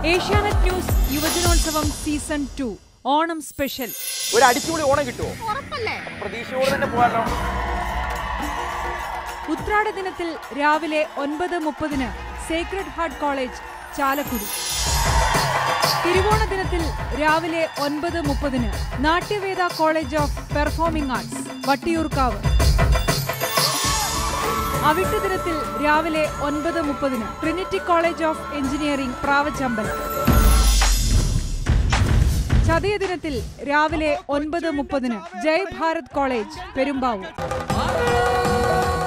Asianet news Yuvajanolsavam season two Onam special ഒരു അടിച്ചുപൊളി ഓണം കിട്ടുമോ ഉറപ്പല്ലേ പ്രതീക്ഷയോടെ തന്നെ പോകാലോ ഉത്രാട ദിനത്തിൽ രാവിലെ ഒൻപത് മുപ്പതിന് സേക്രഡ് ഹാർട്ട് കോളേജ് ചാലക്കുടി തിരുവോണ ദിനത്തിൽ രാവിലെ ഒൻപത് മുപ്പതിന് Natyaveda college of performing arts Vattiyoorkavu അവിട്ട ദിനത്തിൽ രാവിലെ ഒൻപത് മുപ്പതിന് Trinity college of engineering Pravachambalam ചതയ ദിനത്തിൽ രാവിലെ ഒൻപത് മുപ്പതിന് ജയ് ഭാരത് കോളേജ് പെരുമ്പാവൂർ